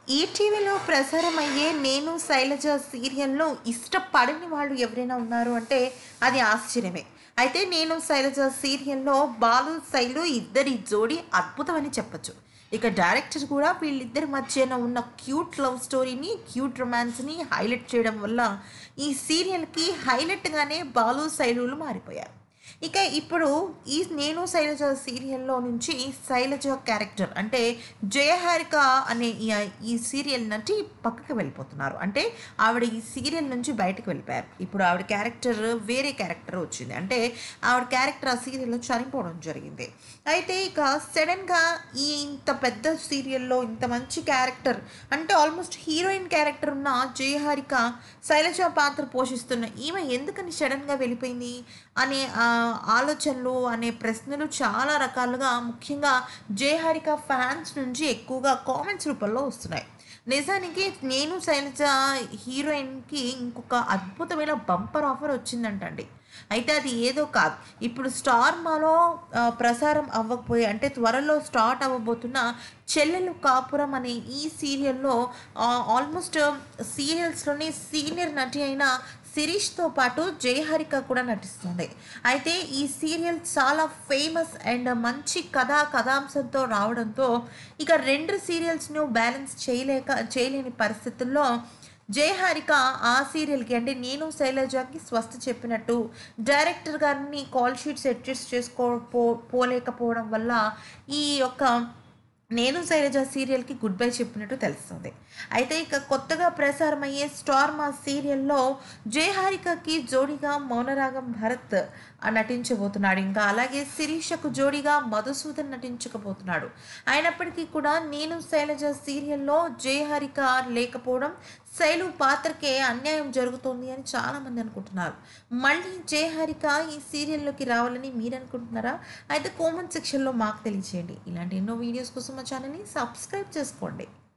ఈటీవీలో ప్రసారమయ్యే నేను శైలజ సీరియల్లో ఇష్టపడని వాళ్ళు ఎవరైనా ఉన్నారు అంటే అది ఆశ్చర్యమే అయితే నేను శైలజ సీరియల్లో బాలు శైలు ఇద్దరి జోడి అద్భుతమని చెప్పొచ్చు ఇక డైరెక్టర్ కూడా వీళ్ళిద్దరి మధ్యన ఉన్న క్యూట్ లవ్ స్టోరీని క్యూట్ రొమాన్స్ని హైలైట్ చేయడం వల్ల ఈ సీరియల్కి హైలైట్గానే బాలు శైలులు మారిపోయారు ఇక ఇప్పుడు ఈ నేను శైలజ సీరియల్లో నుంచి శైలజ క్యారెక్టర్ అంటే జయహారిక అనే ఈ ఈ సీరియల్ నుండి పక్కకి వెళ్ళిపోతున్నారు అంటే ఆవిడ ఈ సీరియల్ నుంచి బయటకు వెళ్ళిపోయారు ఇప్పుడు ఆవిడ క్యారెక్టర్ వేరే క్యారెక్టర్ వచ్చింది అంటే ఆవిడ క్యారెక్టర్ ఆ సీరియల్లో చనిపోవడం జరిగింది అయితే ఇక సడన్గా ఈ ఇంత పెద్ద సీరియల్లో ఇంత మంచి క్యారెక్టర్ అంటే ఆల్మోస్ట్ హీరోయిన్ క్యారెక్టర్ ఉన్న జయహారిక శైలజ పాత్ర పోషిస్తున్న ఈమె ఎందుకని సడన్గా వెళ్ళిపోయింది అనే ఆ, ఆలోచనలు అనే ప్రశ్నలు చాలా రకాలుగా ముఖ్యంగా జయహారిక ఫ్యాన్స్ నుంచి ఎక్కువగా కామెంట్స్ రూపంలో వస్తున్నాయి నిజానికి నేను శైలజ హీరోయిన్కి ఇంకొక అద్భుతమైన బంపర్ ఆఫర్ వచ్చిందంటండి అయితే అది ఏదో కాదు ఇప్పుడు స్టార్ మాలో ఆ, ప్రసారం అవ్వకపోయి అంటే త్వరలో స్టార్ట్ అవ్వబోతున్న చెల్లెలు కాపురం అనే ఈ సీరియల్లో ఆల్మోస్ట్ సీరియల్స్లోని సీనియర్ నటి అయిన శిరీష్తో పాటు జయహరిక కూడా నటిస్తుంది అయితే ఈ సీరియల్ చాలా ఫేమస్ అండ్ మంచి కథా కథాంశంతో రావడంతో ఇక రెండు సీరియల్స్ను బ్యాలెన్స్ చేయలేక చేయలేని పరిస్థితుల్లో జయహారిక ఆ సీరియల్కి అంటే నేను శైలజకి స్వస్థ చెప్పినట్టు డైరెక్టర్ గారిని కాల్ షీట్స్ అడ్జస్ట్ చేసుకో పో పోలేకపోవడం వల్ల ఈ యొక్క నేను శైలజ సీరియల్కి గుడ్ బై చెప్పినట్టు తెలుస్తుంది అయితే ఇక కొత్తగా ప్రసారమయ్యే స్టార్ మా సీరియల్లో జయహారికకి జోడిగా మౌనరాగం భరత్ ఆ నటించబోతున్నాడు ఇంకా అలాగే శిరీషకు జోడిగా మధుసూదన్ నటించకపోతున్నాడు అయినప్పటికీ కూడా నేను శైలజ సీరియల్లో జయహారిక లేకపోవడం శైలు పాత్రకే అన్యాయం జరుగుతోంది అని చాలామంది అనుకుంటున్నారు మళ్ళీ జయహారిక ఈ సీరియల్లోకి రావాలని మీరు అనుకుంటున్నారా అయితే కామెంట్ సెక్షన్లో మాకు తెలియచేయండి ఇలాంటి ఎన్నో వీడియోస్ కోసం మా ఛానల్ని సబ్స్క్రైబ్ చేసుకోండి